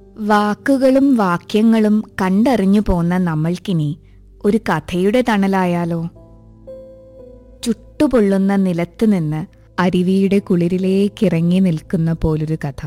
വാക്കുകളും വാക്യങ്ങളും കണ്ടറിഞ്ഞു പോന്ന നമ്മൾക്കിനി ഒരു കഥയുടെ തണലായാലോ ചുട്ടുപൊള്ളുന്ന നിലത്ത് നിന്ന് അരുവിയുടെ കുളിരിലേക്കിറങ്ങി നിൽക്കുന്ന പോലൊരു കഥ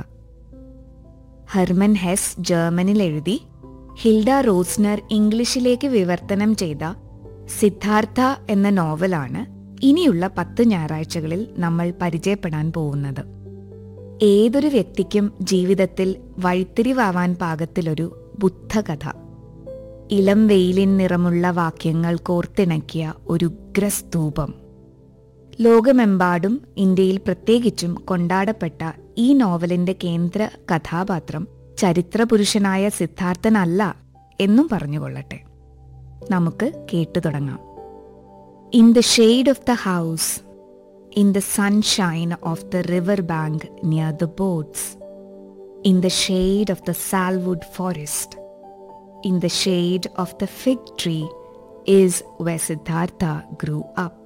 ഹെർമൻ ഹെസ് ജർമ്മനിൽ എഴുതി ഹിൽഡ റോസ്നർ ഇംഗ്ലീഷിലേക്ക് വിവർത്തനം ചെയ്ത സിദ്ധാർത്ഥ എന്ന നോവലാണ് ഇനിയുള്ള പത്ത് ഞായറാഴ്ചകളിൽ നമ്മൾ പരിചയപ്പെടാൻ പോകുന്നത് ഏതൊരു വ്യക്തിക്കും ജീവിതത്തിൽ വഴിത്തിരിവാവാൻ പാകത്തിലൊരു ബുദ്ധകഥ ഇളം വെയിലിൻ നിറമുള്ള വാക്യങ്ങൾ കോർത്തിണക്കിയ ഒരു ഉഗ്രസ്തൂപം ലോകമെമ്പാടും ഇന്ത്യയിൽ പ്രത്യേകിച്ചും കൊണ്ടാടപ്പെട്ട ഈ നോവലിന്റെ കേന്ദ്ര കഥാപാത്രം ചരിത്രപുരുഷനായ സിദ്ധാർത്ഥനല്ല എന്നും പറഞ്ഞുകൊള്ളട്ടെ നമുക്ക് കേട്ടു തുടങ്ങാം in the shade of the house in the sunshine of the river bank near the boats in the shade of the sal wood forest in the shade of the fig tree is where Siddhartha grew up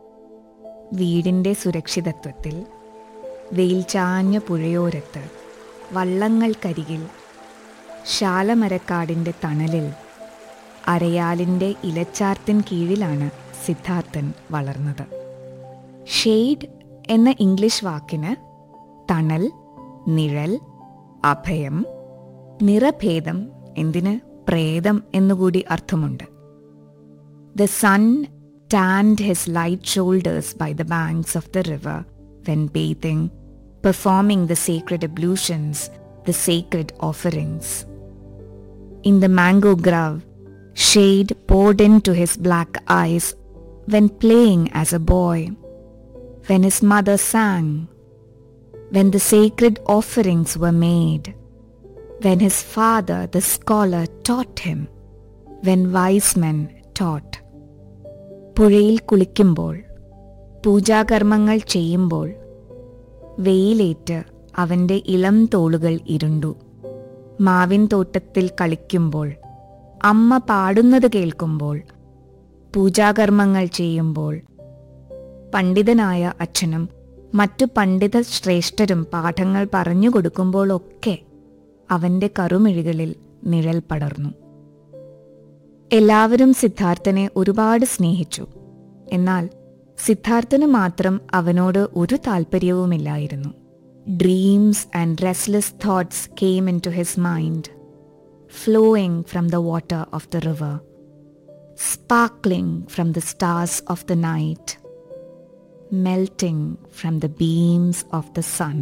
വീടിന്റെ സുരക്ഷിതത്വത്തിൽ വെയിൽ ചാഞ്ഞ പുഴയോരത്ത് വള്ളങ്ങൾക്കരികിൽ ശാലമരക്കാടിന്റെ തണലിൽ അരയാലിന്റെ ഇലച്ചാർത്തിൻ കീഴിലാണ് സിദ്ധാർത്ഥൻ വളർന്നത് shade എന്ന English വാക്കിന് തണൽ നിഴൽ അഭയം നിറഭേദം എന്തിന് പ്രേതം എന്നുകൂടി അർത്ഥമുണ്ട് the sun tanned his light shoulders by the banks of the river when bathing performing the secret ablutions the secret offerings in the mango grove shade poured into his black eyes when playing as a boy, when his mother sang, when the sacred offerings were made, when his father, the scholar, taught him, when wise men taught. പുഴയിൽ കുളിക്കുമ്പോൾ പൂജാകർമ്മങ്ങൾ ചെയ്യുമ്പോൾ വെയിലേറ്റ് അവന്റെ ഇളം തോളുകൾ ഇരുണ്ടു മാവിൻ തോട്ടത്തിൽ കളിക്കുമ്പോൾ അമ്മ പാടുന്നത് കേൾക്കുമ്പോൾ പൂജാകർമ്മങ്ങൾ ചെയ്യുമ്പോൾ പണ്ഡിതനായ അച്ഛനും മറ്റു പണ്ഡിത ശ്രേഷ്ഠരും പാഠങ്ങൾ പറഞ്ഞു കൊടുക്കുമ്പോഴൊക്കെ അവന്റെ കറുമിഴികളിൽ നിഴൽ പടർന്നു എല്ലാവരും സിദ്ധാർത്ഥനെ ഒരുപാട് സ്നേഹിച്ചു എന്നാൽ സിദ്ധാർത്ഥന് മാത്രം അവനോട് ഒരു താല്പര്യവുമില്ലായിരുന്നു dreams and restless thoughts came into his mind flowing from the water of the river, sparkling from the stars of the night, melting from the beams of the sun.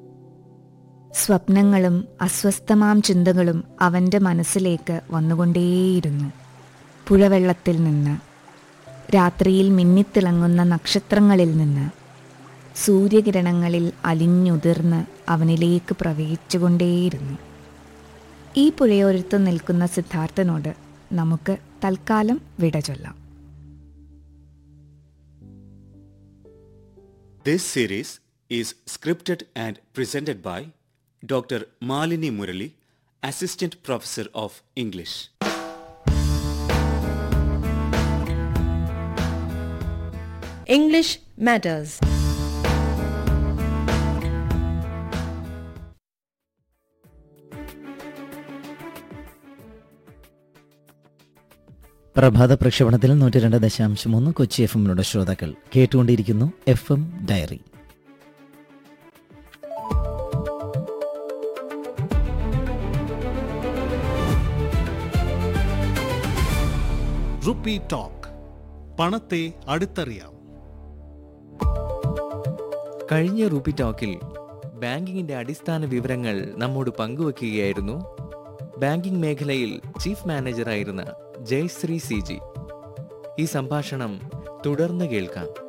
സ്വപ്നങ്ങളും അസ്വസ്ഥമാം ചിന്തകളും അവൻ്റെ മനസ്സിലേക്ക് വന്നുകൊണ്ടേയിരുന്നു പുഴവെള്ളത്തിൽ നിന്ന് രാത്രിയിൽ മിന്നിത്തിളങ്ങുന്ന നക്ഷത്രങ്ങളിൽ നിന്ന് സൂര്യകിരണങ്ങളിൽ അലിഞ്ഞുതിർന്ന് അവനിലേക്ക് പ്രവഹിച്ചുകൊണ്ടേയിരുന്നു ഈ പുഴയോരത്ത് നിൽക്കുന്ന സിദ്ധാർത്ഥനോട് നമുക്ക് തൽക്കാലം വിട ചൊല്ലാം This series is scripted and presented by Dr. Malini Murali, Assistant Professor of English. English Matters. പ്രഭാത പ്രക്ഷേപണത്തിൽ നൂറ്റി രണ്ട് ദശാംശം ഒന്ന് കൊച്ചി എഫ് എമ്മിലൂടെ ശ്രോതാക്കൾ കേട്ടുകൊണ്ടിരിക്കുന്നു F M diary rupee talk പണത്തെ അടുത്തറിയാം കഴിഞ്ഞ റൂപ്പി ടോക്കിൽ ബാങ്കിങ്ങിന്റെ അടിസ്ഥാന വിവരങ്ങൾ നമ്മോട് പങ്കുവെക്കുകയായിരുന്നു ബാങ്കിംഗ് മേഖലയിൽ ചീഫ് മാനേജറായിരുന്ന ജയശ്രീ സി ജി ഈ സംഭാഷണം തുടർന്ന് കേൾക്കാം